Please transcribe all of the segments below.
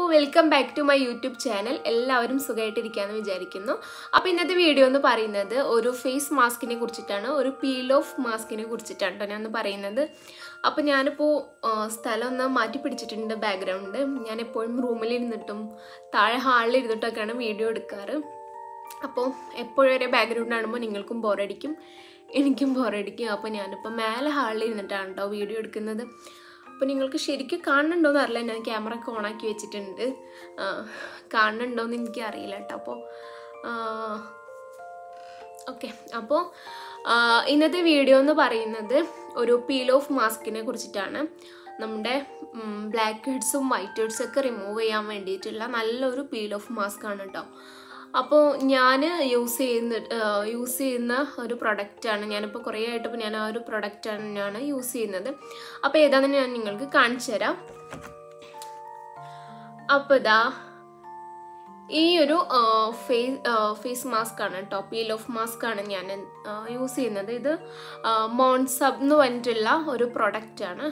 welcome back to my YouTube channel എല്ലാവരും സുഖമായിട്ടിരിക്കാന്ന് വിചാരിക്കുന്നു അപ്പോൾ ഇന്നത്തെ വീഡിയോ എന്ന് പറയുന്നത് ഒരു ഫേസ് മാസ്കിനെ കുറിച്ചിട്ടാണ് ഒരു പീൽ ഓഫ് മാസ്കിനെ കുറിച്ചിട്ടാണ് കേട്ടോ ഞാൻ പറയുന്നത് അപ്പോൾ ഞാനിപ്പോൾ സ്ഥലം ഒന്ന് മാറ്റി പിടിച്ചിട്ടുണ്ട് ബാക്ക്ഗ്രൗണ്ട് ഞാൻ എപ്പോഴും റൂമിൽ ഇരുന്നിട്ടും താഴെ ഹാളിൽ ഇരുന്നിട്ടൊക്കെയാണ് വീഡിയോ എടുക്കാറ് അപ്പോൾ എപ്പോഴും ഒരേ ബാക്ക്ഗ്രൗണ്ട് കാണുമ്പോൾ നിങ്ങൾക്കും ബോറടിക്കും എനിക്കും ബോറടിക്കും അപ്പോൾ ഞാനിപ്പോൾ മേലെ ഹാളിൽ ഇരുന്നിട്ടാണ് കേട്ടോ വീഡിയോ എടുക്കുന്നത് അപ്പോൾ നിങ്ങൾക്ക് ശരിക്കും കാണുന്നുണ്ടോയെന്ന് അറിയില്ല ഞാൻ ക്യാമറ ഒക്കെ ഓണാക്കി വെച്ചിട്ടുണ്ട് ആ, കാണുന്നുണ്ടോയെന്ന് എനിക്ക് അറിയില്ല കേട്ടോ അപ്പോൾ ഓക്കെ അപ്പോൾ ഇന്നത്തെ വീഡിയോ എന്ന് പറയുന്നത് ഒരു പീൽ ഓഫ് മാസ്കിനെ കുറിച്ചിട്ടാണ് നമ്മുടെ ബ്ലാക്ക് ഹെഡ്സും വൈറ്റ് ഹെഡ്സും ഒക്കെ റിമൂവ് ചെയ്യാൻ വേണ്ടിയിട്ടുള്ള നല്ലൊരു പീൽ ഓഫ് മാസ്ക് ആണ് കേട്ടോ അപ്പോൾ ഞാൻ യൂസ് ചെയ്യുന്ന യൂസ് ചെയ്യുന്ന ഒരു പ്രൊഡക്റ്റാണ് ഞാനിപ്പോൾ കുറേ ആയിട്ട് ഇപ്പോൾ ഞാൻ ആ ഒരു പ്രൊഡക്റ്റാണ് ഞാൻ യൂസ് ചെയ്യുന്നത് അപ്പോൾ ഏതാണെന്ന് ഞാൻ നിങ്ങൾക്ക് കാണിച്ചു തരാം അപ്പോൾ ഇതാ ഈ ഒരു ഫേസ് ഫേസ് മാസ്ക് ആണ് കേട്ടോ പീൽ ഓഫ് മാസ്ക് ആണ് ഞാൻ യൂസ് ചെയ്യുന്നത് ഇത് മോൺസബ് എന്ന് പറഞ്ഞിട്ടുള്ള ഒരു പ്രൊഡക്റ്റാണ്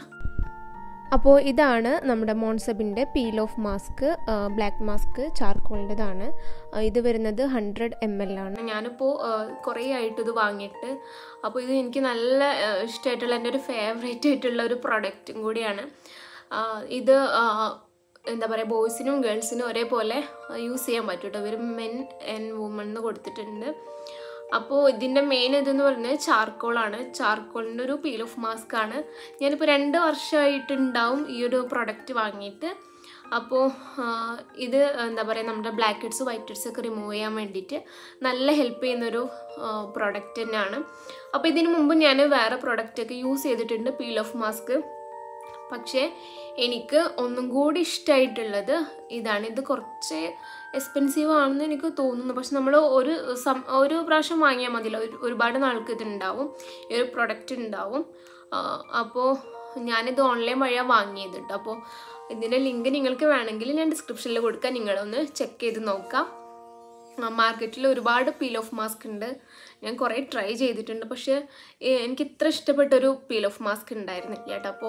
അപ്പോൾ ഇതാണ് നമ്മുടെ മോൺസബിൻ്റെ peel off mask black mask ചാർക്കോളിൻ്റെതാണ് ഇത് വരുന്നത് ഹൺഡ്രഡ് എം എൽ ആണ് ഞാനിപ്പോൾ കുറേ ആയിട്ട് ഇത് വാങ്ങിയിട്ട് അപ്പോൾ ഇത് എനിക്ക് നല്ല ഇഷ്ടമായിട്ടുള്ള എൻ്റെ ഒരു ഫേവറേറ്റ് ആയിട്ടുള്ള ഒരു പ്രൊഡക്റ്റും കൂടിയാണ് ആ, ഇത് ആ, എന്താ പറയുക ബോയ്സിനും ഗേൾസിനും ഒരേപോലെ യൂസ് ചെയ്യാൻ പറ്റും കേട്ടോ ഇവർ മെൻ ആൻഡ് വുമൺ എന്ന് കൊടുത്തിട്ടുണ്ട് അപ്പോൾ ഇതിൻ്റെ മെയിൻ ഇതെന്ന് പറയുന്നത് ചാർക്കോളാണ് ചാർക്കോളിൻ്റെ ഒരു പീൽ ഓഫ് മാസ്ക് ആണ് ഞാനിപ്പോൾ രണ്ട് വർഷമായിട്ടുണ്ടാവും ഈ ഒരു പ്രൊഡക്റ്റ് വാങ്ങിയിട്ട് അപ്പോൾ ആ, ഇത് എന്താ പറയുക നമ്മുടെ ബ്ലാക്ക് ഹെഡ്സ് വൈറ്റ് ഹെഡ്സ് ഒക്കെ റിമൂവ് ചെയ്യാൻ വേണ്ടിയിട്ട് നല്ല ഹെൽപ്പ് ചെയ്യുന്നൊരു പ്രൊഡക്റ്റ് തന്നെയാണ് അപ്പോൾ ഇതിന് മുമ്പ് ഞാൻ വേറെ പ്രൊഡക്റ്റൊക്കെ യൂസ് ചെയ്തിട്ടുണ്ട് പീൽ ഓഫ് മാസ്ക് പക്ഷേ എനിക്ക് ഒന്നും കൂടി ഇഷ്ടമായിട്ടുള്ളത് ഇതാണ് ഇത് കുറച്ച് എക്സ്പെൻസീവ് ആണെന്ന് എനിക്ക് തോന്നുന്നു പക്ഷെ നമ്മൾ ഒരു സം ഒരു പ്രാവശ്യം വാങ്ങിയാൽ മതിയല്ലോ ഒരു ഒരുപാട് നാൾക്ക് ഇത് ഉണ്ടാവും ഈ ഒരു പ്രൊഡക്റ്റ് ഉണ്ടാവും അപ്പോൾ ഞാനിത് ഓൺലൈൻ വഴിയാണ് വാങ്ങിയത് കേട്ടോ അപ്പോൾ ഇതിൻ്റെ ലിങ്ക് നിങ്ങൾക്ക് വേണമെങ്കിൽ ഞാൻ ഡിസ്ക്രിപ്ഷനിൽ കൊടുക്കാം നിങ്ങളൊന്ന് ചെക്ക് ചെയ്ത് നോക്കാം മാർക്കറ്റിൽ ഒരുപാട് പീൽ ഓഫ് മാസ്ക് ഉണ്ട് ഞാൻ കുറേ ട്രൈ ചെയ്തിട്ടുണ്ട് പക്ഷേ ഏ- എനിക്ക് ഇത്ര ഇഷ്ടപ്പെട്ടൊരു പീൽ ഓഫ് മാസ്ക് ഉണ്ടായിരുന്നില്ല കേട്ടോ അപ്പോൾ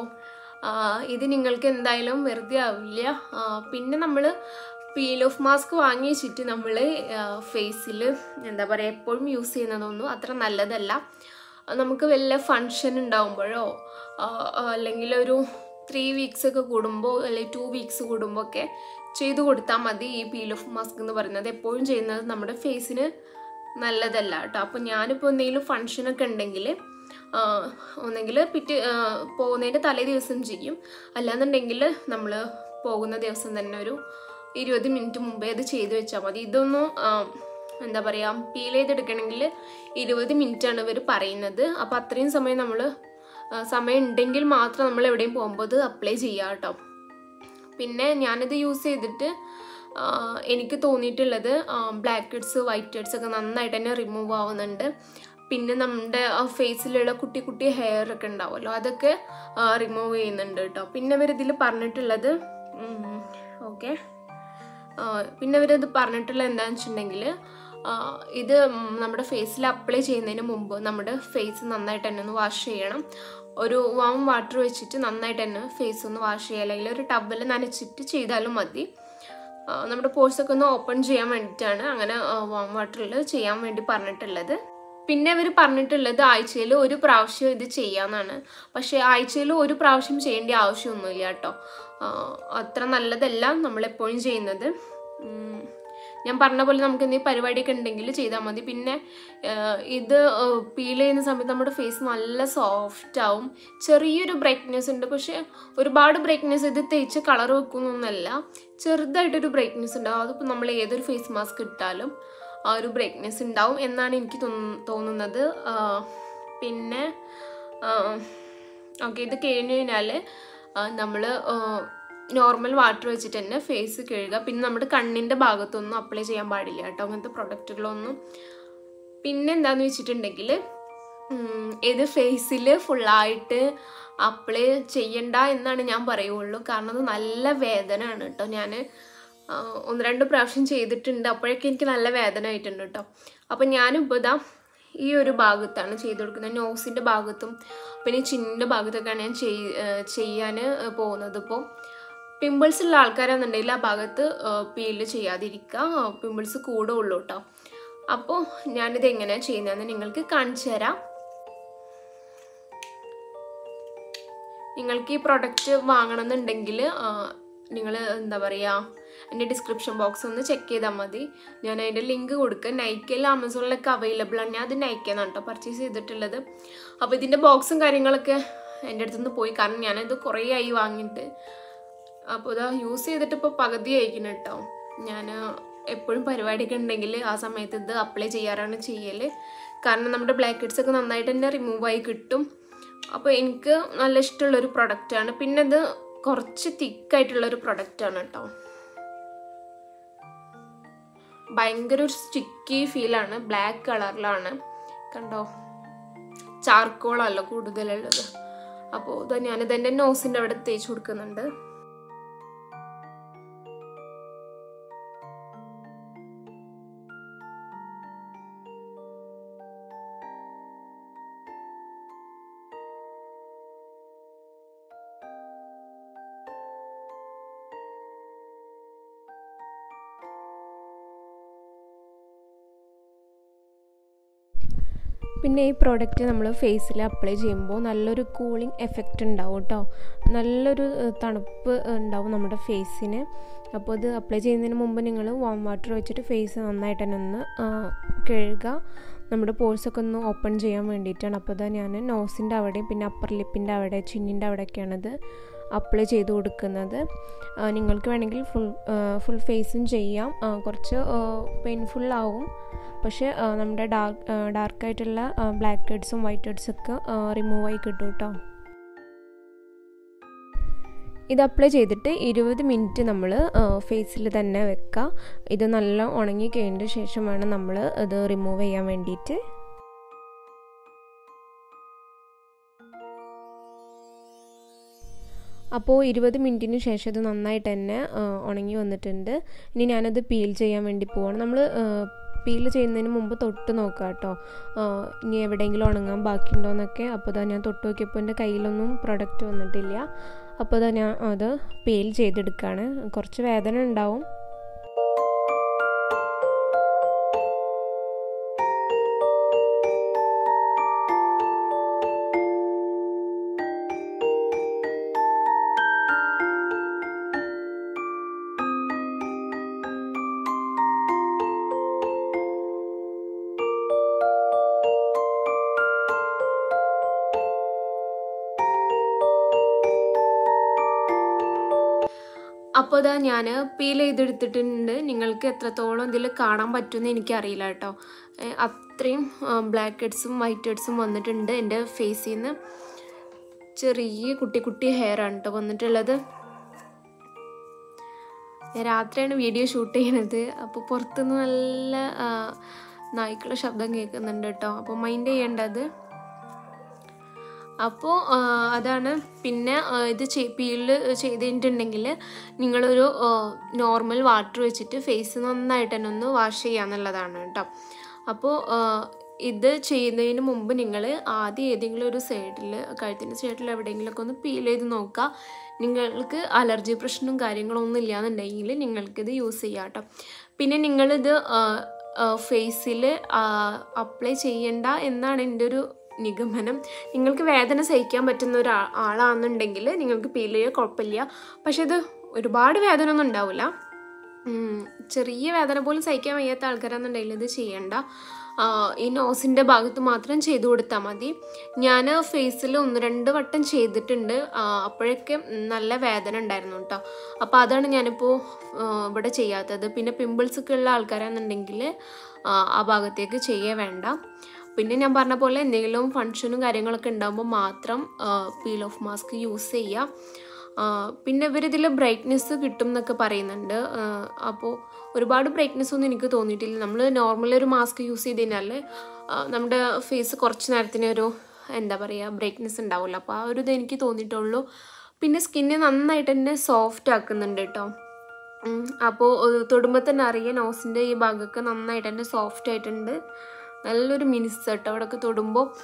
ഇത് നിങ്ങൾക്ക് എന്തായാലും വെറുതെ ആവില്ല ആ, പിന്നെ നമ്മൾ പീൽ ഓഫ് മാസ്ക് വാങ്ങി വെച്ചിട്ട് നമ്മൾ ഫേസിൽ എന്താ പറയുക എപ്പോഴും യൂസ് ചെയ്യുന്നതൊന്നും അത്ര നല്ലതല്ല നമുക്ക് വല്ല ഫങ്ഷൻ ഉണ്ടാകുമ്പോഴോ അല്ലെങ്കിൽ ഒരു ത്രീ വീക്സ് ഒക്കെ കൂടുമ്പോൾ അല്ലെങ്കിൽ ടു വീക്സ് കൂടുമ്പോൾ ഒക്കെ ചെയ്തു കൊടുത്താൽ മതി ഈ പീൽ ഓഫ് മാസ്ക് എന്ന് പറയുന്നത് എപ്പോഴും ചെയ്യുന്നത് നമ്മുടെ ഫേസിന് നല്ലതല്ല കേട്ടോ അപ്പോൾ ഞാനിപ്പോൾ എന്തെങ്കിലും ഫങ്ഷനൊക്കെ ഉണ്ടെങ്കിൽ ഒന്നെങ്കിൽ പിറ്റ് ആ, പോകുന്നതിൻ്റെ തലേ ദിവസം ചെയ്യും അല്ലാന്നുണ്ടെങ്കിൽ നമ്മൾ പോകുന്ന ദിവസം തന്നെ ഒരു ഇരുപത് മിനിറ്റ് മുമ്പേ അത് ചെയ്ത് വെച്ചാൽ മതി ഇതൊന്നും ആ, എന്താ പറയുക പീൽ ചെയ്തെടുക്കണമെങ്കിൽ ഇരുപത് മിനിറ്റാണ് ഇവർ പറയുന്നത് അപ്പോൾ അത്രയും സമയം നമ്മൾ സമയം ഉണ്ടെങ്കിൽ മാത്രം നമ്മൾ എവിടെയും പോകുമ്പോൾ ഇത് അപ്ലൈ ചെയ്യുക കേട്ടോ പിന്നെ ഞാനിത് യൂസ് ചെയ്തിട്ട് ആ, എനിക്ക് തോന്നിയിട്ടുള്ളത് ബ്ലാക്ക് ഹെഡ്സ് വൈറ്റ് ഹെഡ്സ് ഒക്കെ നന്നായിട്ട് തന്നെ റിമൂവ് ആവുന്നുണ്ട് പിന്നെ നമ്മുടെ ഫേസിലുള്ള കുട്ടി കുട്ടി ഹെയർ ഒക്കെ ഉണ്ടാവുമല്ലോ അതൊക്കെ റിമൂവ് ചെയ്യുന്നുണ്ട് കേട്ടോ പിന്നെ ഇവർ ഇതിൽ പറഞ്ഞിട്ടുള്ളത് ഓക്കെ പിന്നെ ഇവരിത് പറഞ്ഞിട്ടുള്ളത് എന്താണെന്ന് വെച്ചിട്ടുണ്ടെങ്കിൽ ഇത് ഉം, നമ്മുടെ ഫേസിൽ അപ്ലൈ ചെയ്യുന്നതിന് മുമ്പ് നമ്മുടെ ഫേസ് നന്നായിട്ട് തന്നെ ഒന്ന് വാഷ് ചെയ്യണം ഒരു വാം വാട്ടർ വെച്ചിട്ട് നന്നായിട്ട് തന്നെ ഫേസ് ഒന്ന് വാഷ് ചെയ്യുക അല്ലെങ്കിൽ ഒരു ടബിൽ നനച്ചിട്ട് ചെയ്താലും മതി ആ, നമ്മുടെ pores ഒക്കെ ഒന്ന് ഓപ്പൺ ചെയ്യാൻ വേണ്ടിയിട്ടാണ് അങ്ങനെ വാം വാട്ടറിൽ ചെയ്യാൻ വേണ്ടി പറഞ്ഞിട്ടുള്ളത് പിന്നെ അവർ പറഞ്ഞിട്ടുള്ളത് ആഴ്ചയിൽ ഒരു പ്രാവശ്യം ഇത് ചെയ്യാമെന്നാണ് പക്ഷേ ആഴ്ചയിൽ ഒരു പ്രാവശ്യം ചെയ്യേണ്ട ആവശ്യമൊന്നുമില്ല കേട്ടോ ആ, അത്ര നല്ലതല്ല നമ്മളെപ്പോഴും ചെയ്യുന്നത് ഉം, ഞാൻ പറഞ്ഞ പോലെ നമുക്ക് എന്തെങ്കിലും പരിപാടിയൊക്കെ ഉണ്ടെങ്കിൽ ചെയ്താൽ മതി പിന്നെ ആ, ഇത് പീൽ ചെയ്യുന്ന സമയത്ത് നമ്മുടെ ഫേസ് നല്ല സോഫ്റ്റ് ആവും ചെറിയൊരു ബ്രൈറ്റ്നെസ് ഉണ്ട് പക്ഷേ ഒരുപാട് ബ്രൈറ്റ്നെസ് ഇത് തേച്ച് കളർ വെക്കുന്നൊന്നല്ല ചെറുതായിട്ടൊരു ബ്രൈറ്റ്നെസ് ഉണ്ടാവും അതിപ്പോൾ നമ്മൾ ഏതൊരു ഫേസ് മാസ്ക് ഇട്ടാലും ആ ഒരു ബ്രൈറ്റ്നെസ് ഉണ്ടാവും എന്നാണ് എനിക്ക് തോന്നു- തോന്നുന്നത് ആ, പിന്നെ ഓക്കെ ഇത് കഴിഞ്ഞ് കഴിഞ്ഞാൽ നമ്മൾ നോർമൽ വാട്ടർ വെച്ചിട്ട് തന്നെ ഫേസ് കഴുകുക പിന്നെ നമ്മുടെ കണ്ണിൻ്റെ ഭാഗത്തൊന്നും അപ്ലൈ ചെയ്യാൻ പാടില്ല കേട്ടോ അങ്ങനത്തെ പ്രൊഡക്റ്റുകളൊന്നും പിന്നെ എന്താന്ന് വെച്ചിട്ടുണ്ടെങ്കിൽ ഉം, ഇത് ഫേസിൽ ഫുള്ളായിട്ട് അപ്ലൈ ചെയ്യണ്ട എന്നാണ് ഞാൻ പറയുള്ളൂ കാരണം അത് നല്ല വേദനയാണ് കേട്ടോ ഞാൻ ഒന്ന് രണ്ട് പ്രാവശ്യം ചെയ്തിട്ടുണ്ട് അപ്പോഴൊക്കെ എനിക്ക് നല്ല വേദന ആയിട്ടുണ്ട് കേട്ടോ അപ്പം ഞാനിപ്പോൾ ഇതാ ഈ ഒരു ഭാഗത്താണ് ചെയ്ത് കൊടുക്കുന്നത് നോസിൻ്റെ ഭാഗത്തും പിന്നെ ചിന്നിൻ്റെ ഭാഗത്തൊക്കെയാണ് ഞാൻ ചെയ് ചെയ്യാൻ പോകുന്നത് ഇപ്പോൾ പിമ്പിൾസ് ഉള്ള ആൾക്കാരാണെന്നുണ്ടെങ്കിൽ ആ ഭാഗത്ത് പീല് ചെയ്യാതിരിക്കുക പിമ്പിൾസ് കൂടെ ഉള്ളൂ കേട്ടോ അപ്പോൾ ഞാനിത് എങ്ങനെയാണ് ചെയ്യുന്നതെന്ന് നിങ്ങൾക്ക് കാണിച്ചു തരാം നിങ്ങൾക്ക് ഈ പ്രൊഡക്റ്റ് വാങ്ങണമെന്നുണ്ടെങ്കിൽ നിങ്ങൾ എന്താ പറയുക എൻ്റെ ഡിസ്ക്രിപ്ഷൻ ബോക്സ് ഒന്ന് ചെക്ക് ചെയ്താൽ മതി ഞാൻ അതിൻ്റെ ലിങ്ക് കൊടുക്കുക നൈക്കയിൽ ആമസോണിലൊക്കെ അവൈലബിൾ ആണ് ഞാൻ അത് നൈക്കന്നാണ് കേട്ടോ പർച്ചേസ് ചെയ്തിട്ടുള്ളത് അപ്പോൾ ഇതിൻ്റെ ബോക്സും കാര്യങ്ങളൊക്കെ എൻ്റെ അടുത്തുനിന്ന് പോയി കാരണം ഞാനത് കുറേ ആയി വാങ്ങിയിട്ട് അപ്പോൾ ഇതാ യൂസ് ചെയ്തിട്ട് ഇപ്പോൾ പകുതി അയക്കണം കേട്ടോ ഞാൻ എപ്പോഴും പരിപാടിയൊക്കെ ഉണ്ടെങ്കിൽ ആ സമയത്ത് ഇത് അപ്ലൈ ചെയ്യാറാണ് ചെയ്യൽ കാരണം നമ്മുടെ ബ്ലാക്ക് ഹെഡ്സ് ഒക്കെ നന്നായിട്ട് തന്നെ റിമൂവ് ആയി കിട്ടും അപ്പോൾ എനിക്ക് നല്ല ഇഷ്ടമുള്ളൊരു പ്രൊഡക്റ്റാണ് പിന്നെ ഇത് കുറച്ച് തിക്കായിട്ടുള്ളൊരു പ്രൊഡക്റ്റാണ് കേട്ടോ ഭയങ്കര ഒരു സ്റ്റിക്കി ഫീലാണ് ബ്ലാക്ക് കളറിലാണ് കണ്ടോ ചാർക്കോളല്ല കൂടുതലുള്ളത് അപ്പോൾ ഇത് ഞാനിത് എൻ്റെ നോസിൻ്റെ അവിടെ തേച്ച് കൊടുക്കുന്നുണ്ട് പിന്നെ ഈ പ്രോഡക്റ്റ് നമ്മൾ ഫേസിൽ അപ്ലൈ ചെയ്യുമ്പോൾ നല്ലൊരു കൂളിംഗ് എഫക്റ്റ് ഉണ്ടാവും കേട്ടോ നല്ലൊരു ഏഹ്, തണുപ്പ് ഉണ്ടാവും നമ്മുടെ ഫേസിന് അപ്പോൾ ഇത് അപ്ലൈ ചെയ്യുന്നതിന് മുമ്പ് നിങ്ങൾ വാം വാട്ടർ വെച്ചിട്ട് ഫേസ് നന്നായിട്ട് തന്നെ ഒന്ന് ആ, കഴുകുക നമ്മുടെ പോഴ്സൊക്കെ ഒന്ന് ഓപ്പൺ ചെയ്യാൻ വേണ്ടിയിട്ടാണ് അപ്പോൾ ഇതാ ഞാൻ നോസിൻ്റെ അവിടെയും പിന്നെ അപ്പർ ലിപ്പിൻ്റെ അവിടെ ചിന്നിൻ്റെ അവിടെയൊക്കെയാണിത് അപ്ലൈ ചെയ്ത് കൊടുക്കുന്നത് ആ, നിങ്ങൾക്ക് വേണമെങ്കിൽ ഫുൾ ഫുൾ ഫേസും ചെയ്യാം ആ, കുറച്ച് പെയിൻഫുള്ളാവും പക്ഷേ ആ, നമ്മുടെ ഡാർക്ക് ഡാർക്കായിട്ടുള്ള ബ്ലാക്ക് ഹെഡ്സും വൈറ്റ് ഹെഡ്സൊക്കെ റിമൂവ് ആയി കിട്ടും കേട്ടോ ഇത് അപ്ലൈ ചെയ്തിട്ട് ഇരുപത് മിനിറ്റ് നമ്മൾ ഫേസിൽ തന്നെ വെക്കുക ഇത് നല്ല ഉണങ്ങി കഴിഞ്ഞതിന് ശേഷം വേണം നമ്മൾ ഇത് റിമൂവ് ചെയ്യാൻ വേണ്ടിയിട്ട് അപ്പോൾ ഇരുപത് മിനിറ്റിന് ശേഷം ഇത് നന്നായിട്ട് തന്നെ ആ, ഉണങ്ങി വന്നിട്ടുണ്ട് ഇനി ഞാനത് പീൽ ചെയ്യാൻ വേണ്ടി പോവാണ് നമ്മൾ പീൽ ചെയ്യുന്നതിന് മുമ്പ് തൊട്ട് നോക്കുക കേട്ടോ ആ, ഇനി എവിടെയെങ്കിലും ഉണങ്ങാൻ ബാക്കിയുണ്ടോയെന്നൊക്കെ അപ്പോൾ ഇതാ ഞാൻ തൊട്ട് നോക്കിയപ്പോൾ എൻ്റെ കയ്യിലൊന്നും പ്രൊഡക്റ്റ് വന്നിട്ടില്ല അപ്പോൾ ഇതാ ഞാൻ അത് പീൽ ചെയ്തെടുക്കുകയാണ് കുറച്ച് വേദന ഉണ്ടാവും അപ്പോൾ ഇതാ ഞാൻ പീൽ ചെയ്തെടുത്തിട്ടുണ്ട് നിങ്ങൾക്ക് എത്രത്തോളം ഇതിൽ കാണാൻ പറ്റുമെന്ന് എനിക്കറിയില്ല കേട്ടോ ഏ, അത്രയും ബ്ലാക്ക് ഹെഡ്സും വൈറ്റ് ഹെഡ്സും വന്നിട്ടുണ്ട് എൻ്റെ ഫേസിൽ നിന്ന് ചെറിയ കുട്ടി കുട്ടി ഹെയർ ആണ് കേട്ടോ വന്നിട്ടുള്ളത് ഞാൻ രാത്രിയാണ് വീഡിയോ ഷൂട്ട് ചെയ്യണത് അപ്പോൾ പുറത്തുനിന്ന് നല്ല ആ, നായ്ക്കളുടെ ശബ്ദം കേൾക്കുന്നുണ്ട് കേട്ടോ അപ്പോൾ മൈൻഡ് ചെയ്യേണ്ടത് അപ്പോൾ അതാണ് പിന്നെ ആ, ഇത് പീല് ചെയ്ത് കഴിഞ്ഞിട്ടുണ്ടെങ്കിൽ നിങ്ങളൊരു നോർമൽ വാട്ടർ വെച്ചിട്ട് ഫേസ് നന്നായിട്ട് തന്നെ ഒന്ന് വാഷ് ചെയ്യാന്നുള്ളതാണ് കേട്ടോ അപ്പോൾ ആ, ഇത് ചെയ്യുന്നതിന് മുമ്പ് നിങ്ങൾ ആദ്യം ഏതെങ്കിലും ഒരു സൈഡിൽ കഴുത്തിൻ്റെ സൈഡിൽ എവിടെയെങ്കിലുമൊക്കെ ഒന്ന് പീൽ ചെയ്ത് നോക്കുക നിങ്ങൾക്ക് അലർജി പ്രശ്നവും കാര്യങ്ങളൊന്നും ഇല്ലാന്നുണ്ടെങ്കിൽ നിങ്ങൾക്കിത് യൂസ് ചെയ്യാം കേട്ടോ പിന്നെ നിങ്ങളിത് ഫേസിൽ അപ്ലൈ ചെയ്യണ്ട എന്നാണ് എൻ്റെ ഒരു നിഗമനം നിങ്ങൾക്ക് വേദന സഹിക്കാൻ പറ്റുന്ന ഒരു ആ- ആളാണെന്നുണ്ടെങ്കിൽ നിങ്ങൾക്ക് പീൽ ചെയ്യുക കുഴപ്പമില്ല പക്ഷെ ഇത് ഒരുപാട് വേദന ഒന്നും ഉണ്ടാവില്ല ഉം, ചെറിയ വേദന പോലും സഹിക്കാൻ വയ്യാത്ത ആൾക്കാരാണെന്നുണ്ടെങ്കിൽ ഇത് ചെയ്യണ്ട ആ, ഈ നോസിൻ്റെ ഭാഗത്ത് മാത്രം ചെയ്തു കൊടുത്താൽ മതി ഞാൻ ഫേസിൽ ഒന്ന് രണ്ട് വട്ടം ചെയ്തിട്ടുണ്ട് ആ, അപ്പോഴൊക്കെ നല്ല വേദന ഉണ്ടായിരുന്നു കേട്ടോ അപ്പോൾ അതാണ് ഞാനിപ്പോൾ ആ, ഇവിടെ ചെയ്യാത്തത് പിന്നെ പിമ്പിൾസ് ഒക്കെ ഉള്ള ആൾക്കാരാണെന്നുണ്ടെങ്കിൽ ആ, ആ ഭാഗത്തേക്ക് ചെയ്യേ വേണ്ട പിന്നെ ഞാൻ പറഞ്ഞ പോലെ എന്തെങ്കിലും ഫങ്ഷനും കാര്യങ്ങളൊക്കെ ഉണ്ടാകുമ്പോൾ മാത്രം പീൽ ഓഫ് മാസ്ക് യൂസ് ചെയ്യുക ആ, പിന്നെ ഇവരിതിൽ ബ്രൈറ്റ്നെസ് കിട്ടും എന്നൊക്കെ പറയുന്നുണ്ട് അപ്പോൾ ഒരുപാട് ബ്രൈറ്റ്നെസ് ഒന്നും എനിക്ക് തോന്നിയിട്ടില്ല നമ്മൾ നോർമൽ ഒരു മാസ്ക് യൂസ് ചെയ്ത് കഴിഞ്ഞാൽ ആ, നമ്മുടെ ഫേസ് കുറച്ച് നേരത്തിന് ഒരു എന്താ പറയുക ബ്രൈറ്റ്നെസ് ഉണ്ടാവില്ല അപ്പോൾ ആ ഒരു ഇത് എനിക്ക് തോന്നിയിട്ടുള്ളൂ പിന്നെ സ്കിന്നെ നന്നായിട്ട് തന്നെ സോഫ്റ്റ് ആക്കുന്നുണ്ട് കേട്ടോ അപ്പോൾ തൊടുമ്പോൾ തന്നെ അറിയാം നോസിൻ്റെ ഈ ഭാഗമൊക്കെ നന്നായിട്ട് തന്നെ സോഫ്റ്റ് ആയിട്ടുണ്ട് നല്ലൊരു മിനിസ് കേട്ടോ അവിടെയൊക്കെ തൊടുമ്പോൾ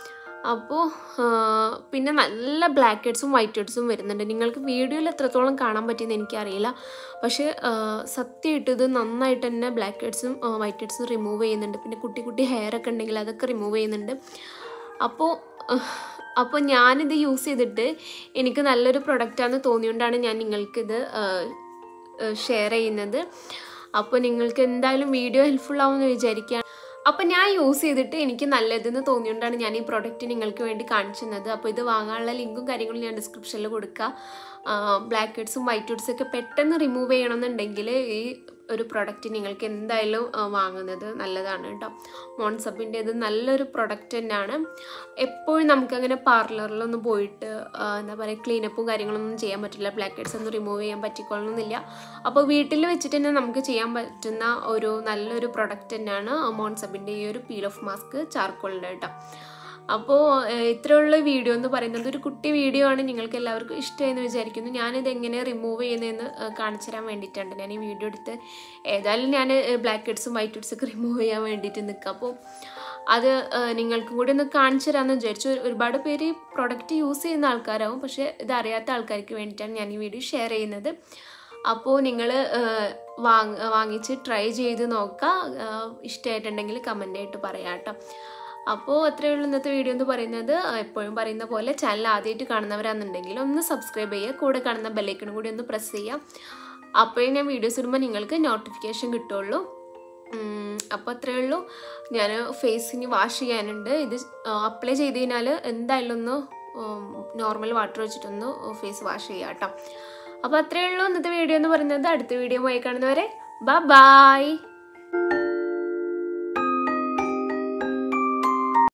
അപ്പോൾ പിന്നെ നല്ല ബ്ലാക്ക് ഹെഡ്സും വൈറ്റ് ഹെഡ്സും വരുന്നുണ്ട് നിങ്ങൾക്ക് വീഡിയോയിൽ എത്രത്തോളം കാണാൻ പറ്റിയെന്ന് എനിക്കറിയില്ല പക്ഷേ സത്യമായിട്ട് ഇത് നന്നായിട്ട് തന്നെ ബ്ലാക്ക് ഹെഡ്സും വൈറ്റ് ഹെഡ്സും റിമൂവ് ചെയ്യുന്നുണ്ട് പിന്നെ കുട്ടി കുട്ടി ഹെയർ ഒക്കെ ഉണ്ടെങ്കിൽ അതൊക്കെ റിമൂവ് ചെയ്യുന്നുണ്ട് അപ്പോൾ അപ്പോൾ ഞാനിത് യൂസ് ചെയ്തിട്ട് എനിക്ക് നല്ലൊരു പ്രൊഡക്റ്റാണെന്ന് തോന്നിയോണ്ടാണ് ഞാൻ നിങ്ങൾക്കിത് ഷെയർ ചെയ്യുന്നത് അപ്പോൾ നിങ്ങൾക്ക് എന്തായാലും വീഡിയോ ഹെൽപ്ഫുൾ ആവുമെന്ന് വിചാരിക്കുകയാണ് അപ്പോൾ ഞാൻ യൂസ് ചെയ്തിട്ട് എനിക്ക് നല്ലതെന്ന് തോന്നിയോണ്ടാണ് ഞാൻ ഈ പ്രോഡക്റ്റ് നിങ്ങൾക്ക് വേണ്ടി കാണിച്ചു തന്നത് അപ്പോൾ ഇത് വാങ്ങാനുള്ള ലിങ്കും കാര്യങ്ങളും ഞാൻ ഡിസ്ക്രിപ്ഷനിൽ കൊടുക്കാം ബ്ലാക്ക് ഹെഡ്സും വൈറ്റ് ഹെഡ്സും ഒക്കെ പെട്ടെന്ന് റിമൂവ് ചെയ്യണമെന്നുണ്ടെങ്കിൽ ഈ ഒരു പ്രൊഡക്റ്റ് നിങ്ങൾക്ക് എന്തായാലും ആ, വാങ്ങുന്നത് നല്ലതാണ് കേട്ടോ മോൺസപ്പിൻ്റെ ഇത് നല്ലൊരു പ്രൊഡക്റ്റ് തന്നെയാണ് എപ്പോഴും നമുക്കങ്ങനെ പാർലറിലൊന്നും പോയിട്ട് ആ, എന്താ പറയുക ക്ലീനപ്പും കാര്യങ്ങളൊന്നും ചെയ്യാൻ പറ്റില്ല ബ്ലാക്ക് ഹെഡ്സ് ഒന്നും റിമൂവ് ചെയ്യാൻ പറ്റിക്കൊള്ളണമെന്നില്ല അപ്പോൾ വീട്ടിൽ വെച്ചിട്ട് തന്നെ നമുക്ക് ചെയ്യാൻ പറ്റുന്ന ഒരു നല്ലൊരു പ്രൊഡക്റ്റ് തന്നെയാണ് മോൺസപ്പിൻ്റെ ഈ ഒരു പീൽ ഓഫ് മാസ്ക് ചാർക്കോളിൻ്റെ കേട്ടോ അപ്പോൾ ഇത്രയുള്ള വീഡിയോ എന്ന് പറയുന്നത് ഒരു കുട്ടി വീഡിയോ ആണ് നിങ്ങൾക്ക് എല്ലാവർക്കും ഇഷ്ടമായെന്ന് വിചാരിക്കുന്നു ഞാനിത് എങ്ങനെ റിമൂവ് ചെയ്യുന്നതെന്ന് ഏഹ്, കാണിച്ചു തരാൻ വേണ്ടിയിട്ടാണ് ഞാൻ ഈ വീഡിയോ എടുത്ത് ഏതായാലും ഞാൻ ബ്ലാക്ക് ഹെഡ്സും വൈറ്റ് ഹെഡ്സും ഒക്കെ റിമൂവ് ചെയ്യാൻ വേണ്ടിയിട്ട് നിൽക്കുക അപ്പോൾ അത് ഏഹ്, നിങ്ങൾക്കും കൂടി ഒന്ന് കാണിച്ചു തരാമെന്ന് വിചാരിച്ചു ഒരു- ഒരുപാട് പേര് ഈ പ്രൊഡക്റ്റ് യൂസ് ചെയ്യുന്ന ആൾക്കാരാവും പക്ഷേ ഇത് അറിയാത്ത ആൾക്കാർക്ക് വേണ്ടിയിട്ടാണ് ഞാൻ ഈ വീഡിയോ ഷെയർ ചെയ്യുന്നത് അപ്പോൾ നിങ്ങൾ വാങ് വാങ്ങിച്ച് ട്രൈ ചെയ്ത് നോക്കുക ഇഷ്ടമായിട്ടുണ്ടെങ്കിൽ കമൻ്റ് ആയിട്ട് പറയാം കേട്ടോ അപ്പോൾ അത്രയേ ഉള്ളൂ ഇന്നത്തെ വീഡിയോ എന്ന് പറയുന്നത് എപ്പോഴും പറയുന്ന പോലെ ചാനൽ ആദ്യമായിട്ട് കാണുന്നവരാണെന്നുണ്ടെങ്കിൽ ഒന്ന് സബ്സ്ക്രൈബ് ചെയ്യുക കൂടെ കാണുന്ന ബെല്ലൈക്കണും കൂടി ഒന്ന് പ്രസ് ചെയ്യുക അപ്പോഴേ ഞാൻ വീഡിയോസ് ഇടുമ്പോൾ നിങ്ങൾക്ക് നോട്ടിഫിക്കേഷൻ കിട്ടുള്ളൂ ഉം, അപ്പോൾ അത്രയേ ഉള്ളൂ ഞാൻ ഫേസിന് വാഷ് ചെയ്യാനുണ്ട് ഇത് അപ്ലൈ ചെയ്ത് കഴിഞ്ഞാൽ എന്തായാലും ഒന്ന് നോർമൽ വാട്ടർ വെച്ചിട്ടൊന്ന് ഫേസ് വാഷ് ചെയ്യാം കേട്ടോ അപ്പോൾ അത്രയേ ഉള്ളൂ ഇന്നത്തെ വീഡിയോ എന്ന് പറയുന്നത് അടുത്ത വീഡിയോ പോയി കാണുന്നവരെ ബ ബായ്